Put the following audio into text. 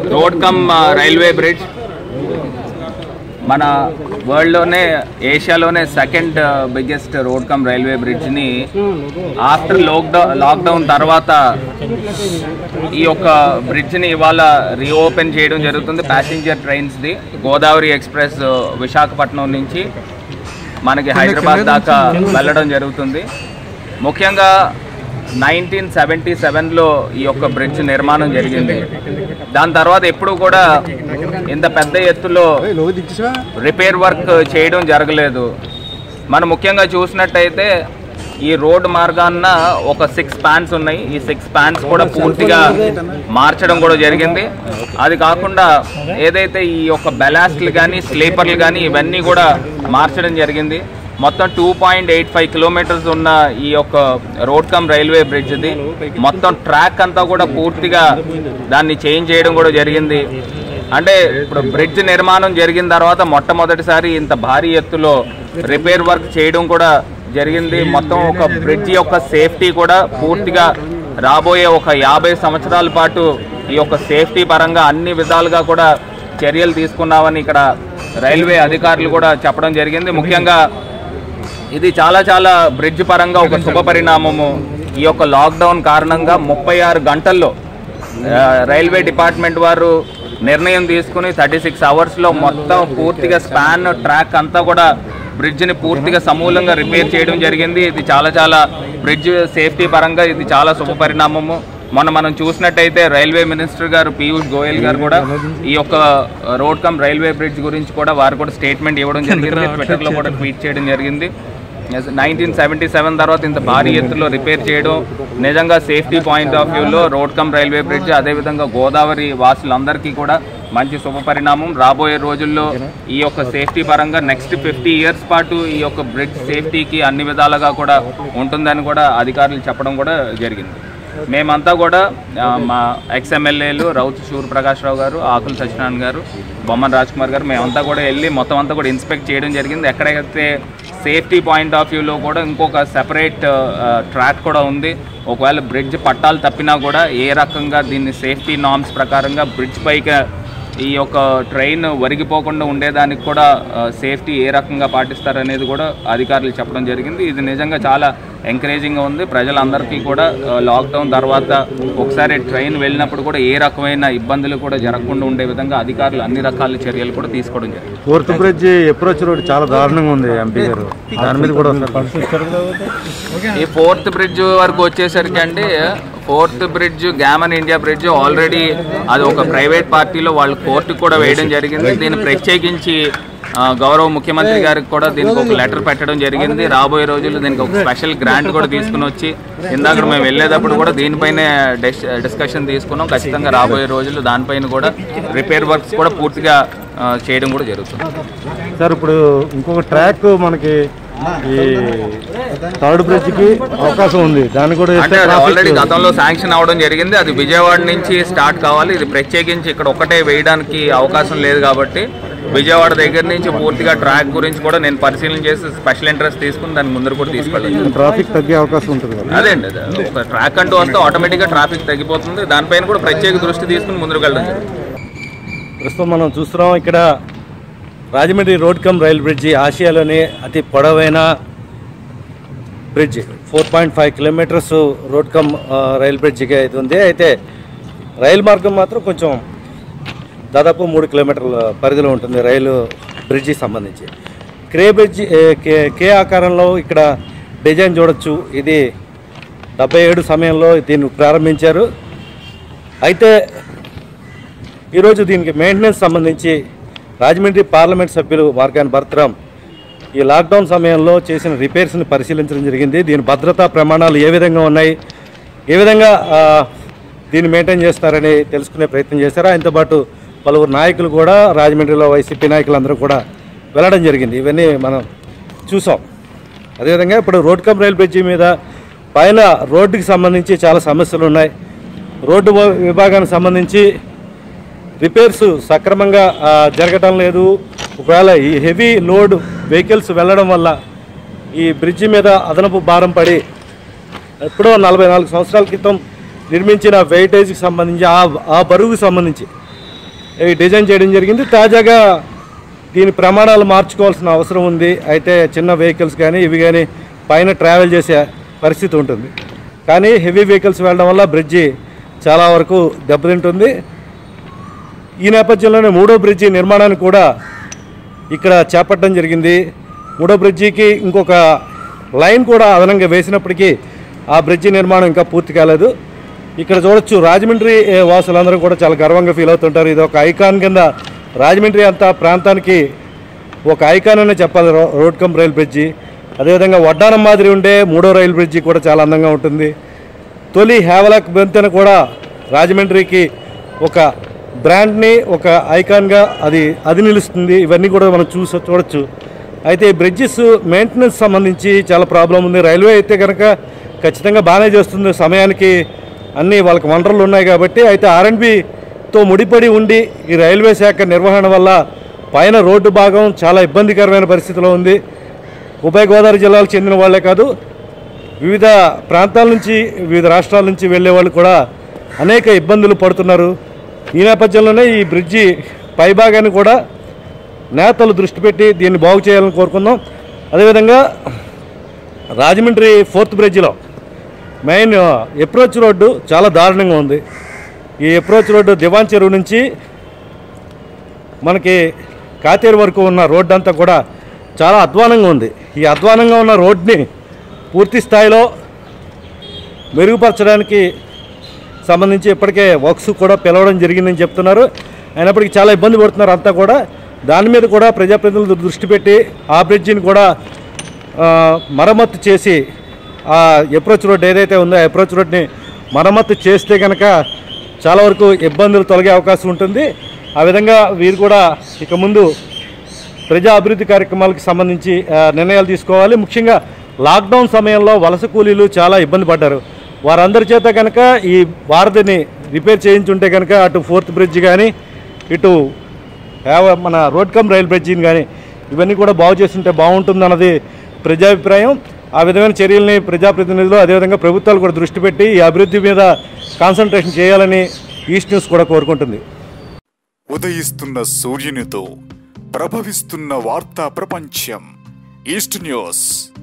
Road cum railway bridge మన వరల్డ్లోనే ఏషియాలోనే second biggest road cum railway బ్రిడ్జ్ని ఆఫ్టర్ లాక్డౌన్ లాక్డౌన్ తర్వాత ఈ యొక్క బ్రిడ్జ్ని ఇవాళ రీఓపెన్ చేయడం జరుగుతుంది ప్యాసింజర్ ట్రైన్స్ది గోదావరి ఎక్స్ప్రెస్ విశాఖపట్నం నుంచి మనకి హైదరాబాద్ దాకా వెళ్ళడం జరుగుతుంది ముఖ్యంగా నైన్టీన్ సెవెంటీ సెవెన్లో ఈ యొక్క బ్రిడ్జ్ నిర్మాణం జరిగింది దాని తర్వాత ఎప్పుడు కూడా ఇంత పెద్ద ఎత్తులో రిపేర్ వర్క్ చేయడం జరగలేదు మనం ముఖ్యంగా చూసినట్టయితే ఈ రోడ్ మార్గాన్న ఒక సిక్స్ స్పాన్స్ ఉన్నాయి ఈ సిక్స్ స్పాన్స్ కూడా పూర్తిగా మార్చడం కూడా జరిగింది అది కాకుండా ఏదైతే ఈ యొక్క బెలాస్ట్లు కానీ స్లీపర్లు కానీ ఇవన్నీ కూడా మార్చడం జరిగింది మొత్తం two point eight five kilometres ఉన్న ఈ యొక్క రోడ్ కమ్ రైల్వే బ్రిడ్జ్ది మొత్తం ట్రాక్ అంతా కూడా పూర్తిగా దాన్ని చేంజ్ చేయడం కూడా జరిగింది అంటే ఇప్పుడు బ్రిడ్జ్ నిర్మాణం జరిగిన తర్వాత మొట్టమొదటిసారి ఇంత భారీ ఎత్తులో రిపేర్ వర్క్ చేయడం కూడా జరిగింది మొత్తం ఒక బ్రిడ్జ్ యొక్క సేఫ్టీ కూడా పూర్తిగా రాబోయే ఒక యాభై సంవత్సరాల పాటు ఈ యొక్క సేఫ్టీ పరంగా అన్ని విధాలుగా కూడా చర్యలు తీసుకున్నామని ఇక్కడ రైల్వే అధికారులు కూడా చెప్పడం జరిగింది ముఖ్యంగా ఇది చాలా చాలా బ్రిడ్జ్ పరంగా ఒక శుభ పరిణామము ఈ యొక్క లాక్డౌన్ కారణంగా ముప్పై ఆరు గంటల్లో ఆ, రైల్వే డిపార్ట్మెంట్ వారు నిర్ణయం తీసుకుని థర్టీ సిక్స్ అవర్స్లో మొత్తం పూర్తిగా స్పాన్ ట్రాక్ అంతా కూడా బ్రిడ్జ్ని పూర్తిగా సమూలంగా రిపేర్ చేయడం జరిగింది ఇది చాలా చాలా బ్రిడ్జ్ సేఫ్టీ పరంగా ఇది చాలా శుభ పరిణామము మొన్న మనం చూసినట్టయితే రైల్వే మినిస్టర్ గారు పీయూష్ గోయల్ గారు కూడా ఈ యొక్క రోడ్ కమ్ రైల్వే బ్రిడ్జ్ గురించి కూడా వారు కూడా స్టేట్మెంట్ ఇవ్వడం జరిగింది ట్విట్టర్లో కూడా ట్వీట్ చేయడం జరిగింది నైన్టీన్ సెవెంటీ సెవెన్ తర్వాత ఇంత భారీ ఎత్తులో రిపేర్ చేయడం నిజంగా సేఫ్టీ పాయింట్ ఆఫ్ వ్యూలో రోడ్ కమ్ రైల్వే బ్రిడ్జ్ అదేవిధంగా గోదావరి వాసులందరికీ కూడా మంచి శుభ పరిణామం రాబోయే రోజుల్లో ఈ యొక్క సేఫ్టీ పరంగా నెక్స్ట్ ఫిఫ్టీ ఇయర్స్ పాటు ఈ యొక్క బ్రిడ్జ్ సేఫ్టీకి అన్ని విధాలుగా కూడా ఉంటుందని కూడా అధికారులు చెప్పడం కూడా జరిగింది మేమంతా కూడా ఆ, మా ఎక్స్ఎమ్మెల్యేలు రౌత్ సూర్ ప్రకాష్ రావు గారు ఆకుల సత్యనారాయణ గారు బొమ్మన్ రాజ్ కుమార్ గారు మేమంతా కూడా వెళ్ళి మొత్తం అంతా కూడా ఇన్స్పెక్ట్ చేయడం జరిగింది ఎక్కడైతే సేఫ్టీ పాయింట్ ఆఫ్ వ్యూలో కూడా ఇంకొక సెపరేట్ ట్రాక్ కూడా ఉంది ఒకవేళ బ్రిడ్జ్ పట్టాలు తప్పినా కూడా ఏ రకంగా దీన్ని సేఫ్టీ నామ్స్ ప్రకారంగా బ్రిడ్జ్ పైకి ఈ యొక్క ట్రైన్ వరిగిపోకుండా ఉండేదానికి కూడా సేఫ్టీ ఏ రకంగా పాటిస్తారనేది కూడా అధికారులు చెప్పడం జరిగింది ఇది నిజంగా చాలా ఎంకరేజింగ్గా ఉంది ప్రజలందరికీ కూడా ఆ, లాక్డౌన్ తర్వాత ఒకసారి ట్రైన్ వెళ్ళినప్పుడు కూడా ఏ రకమైన ఇబ్బందులు కూడా జరగకుండా ఉండే విధంగా అధికారులు అన్ని రకాల చర్యలు కూడా తీసుకోవడం జరిగింది ఫోర్త్ బ్రిడ్జ్ అప్రోచ్ రోడ్ చాలా దారుణంగా ఉంది ఎంపీ గారు దాని మీద కూడా ఒకసారి ఈ ఫోర్త్ బ్రిడ్జ్ వరకు వచ్చేసరికి అండి fourth bridge Gammon India bridge already అది ఒక ప్రైవేట్ పార్టీలో వాళ్ళు కోర్టుకు కూడా వేయడం జరిగింది దీన్ని ప్రత్యేకించి ఆ, గౌరవ ముఖ్యమంత్రి గారికి కూడా దీనికి ఒక లెటర్ పెట్టడం జరిగింది రాబోయే రోజుల్లో దీనికి ఒక స్పెషల్ గ్రాంట్ కూడా తీసుకుని వచ్చి ఇందాక మేము వెళ్ళేటప్పుడు కూడా దీనిపైనే డిస్- డిస్కషన్ తీసుకున్నాం ఖచ్చితంగా రాబోయే రోజుల్లో దానిపైన కూడా రిపేర్ వర్క్స్ కూడా పూర్తిగా ఆ, చేయడం కూడా జరుగుతుంది సార్ ఇప్పుడు ఇంకొక ట్రాక్ మనకి ఈ థర్డ్ బ్రిడ్జ్ కి అవకాశం ఉంది దాన్ని కూడా అంటే అది ఆల్రెడీ గతంలో శాంక్షన్ అవడం జరిగింది అది విజయవాడ నుంచి స్టార్ట్ కావాలి ఇది ప్రత్యేకించి ఇక్కడ ఒకటే వేయడానికి అవకాశం లేదు కాబట్టి విజయవాడ దగ్గర నుంచి పూర్తిగా ట్రాక్ గురించి కూడా నేను పరిశీలన చేసి స్పెషల్ ఇంట్రెస్ట్ తీసుకుని దాని ముందర కూడా తీసుకెళ్ళాను ట్రాఫిక్ తగ్గే అవకాశం ఉంటుంది కదా అదే అండి అదే. ఒక ట్రాక్ అంటూ వస్తే ఆటోమేటిక్గా ట్రాఫిక్ తగ్గిపోతుంది దానిపైన కూడా ప్రత్యేక దృష్టి తీసుకుని ముందుకు వెళ్ళడం జరుగుతుంది ప్రస్తుతం మనం చూస్తున్నాం ఇక్కడ Rajahmundry road cum rail bridge ఆసియాలోనే అతి పొడవైన bridge four point five kilometres road cum ఆ, రైల్ బ్రిడ్జికి అయితే ఉంది అయితే రైలు మార్గం మాత్రం కొంచెం దాదాపు మూడు కిలోమీటర్ల పరిధిలో ఉంటుంది రైలు బ్రిడ్జికి సంబంధించి క్రే బ్రిడ్జి ఏ, కే కే ఆకారంలో ఇక్కడ డిజైన్ చూడొచ్చు ఇది డెబ్బై ఏడు సమయంలో దీన్ని ప్రారంభించారు అయితే ఈరోజు దీనికి మెయింటెనెన్స్ సంబంధించి రాజమండ్రి పార్లమెంట్ సభ్యులు మార్గాన్ భరత్రామ్ ఈ లాక్డౌన్ సమయంలో చేసిన రిపేర్స్ని పరిశీలించడం జరిగింది దీని భద్రతా ప్రమాణాలు ఏ విధంగా ఉన్నాయి ఏ విధంగా ఆ, దీన్ని మెయింటైన్ చేస్తారని తెలుసుకునే ప్రయత్నం చేశారు ఆయనతో పాటు పలువురు నాయకులు కూడా రాజమండ్రిలో వైసీపీ నాయకులందరూ కూడా వెళ్ళడం జరిగింది ఇవన్నీ మనం చూసాం అదేవిధంగా ఇప్పుడు రోడ్ కమ్ రైల్ బ్రిడ్జి మీద పైన రోడ్డుకి సంబంధించి చాలా సమస్యలు ఉన్నాయి రోడ్డు వ- విభాగానికి సంబంధించి రిపేర్స్ సక్రమంగా ఆ, జరగటం లేదు ఒకవేళ ఈ హెవీ లోడ్ వెహికల్స్ వెళ్ళడం వల్ల ఈ బ్రిడ్జి మీద అదనపు భారం పడి ఎప్పుడో నలభై నాలుగు సంవత్సరాల క్రితం నిర్మించిన వెయిటేజ్కి సంబంధించి ఆ ఆ బరువుకి సంబంధించి ఈ డిజైన్ చేయడం జరిగింది తాజాగా దీని ప్రమాణాలు మార్చుకోవాల్సిన అవసరం ఉంది అయితే చిన్న వెహికల్స్ కానీ ఇవి కానీ పైన ట్రావెల్ చేసే పరిస్థితి ఉంటుంది కానీ హెవీ వెహికల్స్ వెళ్ళడం వల్ల బ్రిడ్జి చాలా వరకు దెబ్బతింటుంది ఈ నేపథ్యంలోనే మూడో బ్రిడ్జి నిర్మాణాన్ని కూడా ఇక్కడ చేపట్టడం జరిగింది మూడో బ్రిడ్జికి ఇంకొక లైన్ కూడా అదనంగా వేసినప్పటికీ ఆ బ్రిడ్జి నిర్మాణం ఇంకా పూర్తి కాలేదు ఇక్కడ చూడొచ్చు రాజమండ్రి ఏ, వాసులందరూ కూడా చాలా గర్వంగా ఫీల్ అవుతుంటారు ఇది ఒక ఐకాన్ కింద రాజమండ్రి అంత ప్రాంతానికి ఒక ఐకాన్ అనే చెప్పాలి రో- రోడ్ కమ్ రైల్ బ్రిడ్జి అదేవిధంగా వడ్డానం మాదిరి ఉండే మూడో రైల్ బ్రిడ్జి కూడా చాలా అందంగా ఉంటుంది తొలి హేవలక్ బెంతెన కూడా రాజమండ్రికి ఒక బ్రాండ్ని ఒక ఐకాన్గా అది అది నిలుస్తుంది ఇవన్నీ కూడా మనం చూసి చూడొచ్చు అయితే ఈ బ్రిడ్జెస్ మెయింటెనెన్స్ సంబంధించి చాలా ప్రాబ్లం ఉంది రైల్వే అయితే కనుక ఖచ్చితంగా బాగానే చేస్తుంది సమయానికి అన్ని వాళ్ళకి వనరులు ఉన్నాయి కాబట్టి అయితే ఆర్ఎండ్బితో ముడిపడి ఉండి ఈ రైల్వే శాఖ నిర్వహణ వల్ల పైన రోడ్డు భాగం చాలా ఇబ్బందికరమైన పరిస్థితిలో ఉంది ఉభయ గోదావరి జిల్లాలకు చెందిన వాళ్ళే కాదు వివిధ ప్రాంతాల నుంచి వివిధ రాష్ట్రాల నుంచి వెళ్ళే వాళ్ళు కూడా అనేక ఇబ్బందులు పడుతున్నారు ఈ నేపథ్యంలోనే ఈ బ్రిడ్జి పైభాగాన్ని కూడా నేతలు దృష్టి పెట్టి దీన్ని బాగు చేయాలని కోరుకుందాం అదేవిధంగా రాజమండ్రి ఫోర్త్ బ్రిడ్జిలో మెయిన్ అప్రోచ్ రోడ్డు చాలా దారుణంగా ఉంది ఈ అప్రోచ్ రోడ్డు దివాన్ చెరువు నుంచి మనకి కాతేరు వరకు ఉన్న రోడ్డు అంతా కూడా చాలా అధ్వానంగా ఉంది ఈ అధ్వానంగా ఉన్న రోడ్ని పూర్తి స్థాయిలో మెరుగుపరచడానికి సంబంధించి ఇప్పటికే వర్క్స్ కూడా పిలవడం జరిగిందని చెప్తున్నారు అయినప్పటికీ చాలా ఇబ్బంది పడుతున్నారు అంతా కూడా దాని మీద కూడా ప్రజాప్రతినిధులు దృష్టి పెట్టి ఆ బ్రిడ్జిని కూడా ఆ, మరమ్మతు చేసి ఆ అప్రోచ్ రోడ్ ఏదైతే ఉందో ఆ అప్రోచ్ రోడ్ని మరమ్మతు చేస్తే కనుక చాలా వరకు ఇబ్బందులు తొలగే అవకాశం ఉంటుంది ఆ విధంగా వీరు కూడా ఇక ముందు ప్రజా అభివృద్ధి కార్యక్రమాలకు సంబంధించి ఆ, నిర్ణయాలు తీసుకోవాలి ముఖ్యంగా లాక్డౌన్ సమయంలో వలస కూలీలు చాలా ఇబ్బంది పడ్డారు వారందరి చేత కనుక ఈ వారధిని రిపేర్ చేయించుంటే కనుక అటు ఫోర్త్ బ్రిడ్జ్ కానీ ఇటు యావ- మన రోడ్ కమ్ రైల్ బ్రిడ్జిని కానీ ఇవన్నీ కూడా బాగు చేస్తుంటే బాగుంటుందన్నది ప్రజాభిప్రాయం ఆ విధమైన చర్యల్ని ప్రజాప్రతినిధులు అదేవిధంగా ప్రభుత్వాలు కూడా దృష్టి పెట్టి ఈ అభివృద్ధి మీద కాన్సన్ట్రేషన్ చేయాలని ఈస్ట్ న్యూస్ కూడా కోరుకుంటుంది ఉదయిస్తున్న సూర్యునితో ప్రభవిస్తున్న వార్తా ప్రపంచం ఈస్ట్ న్యూస్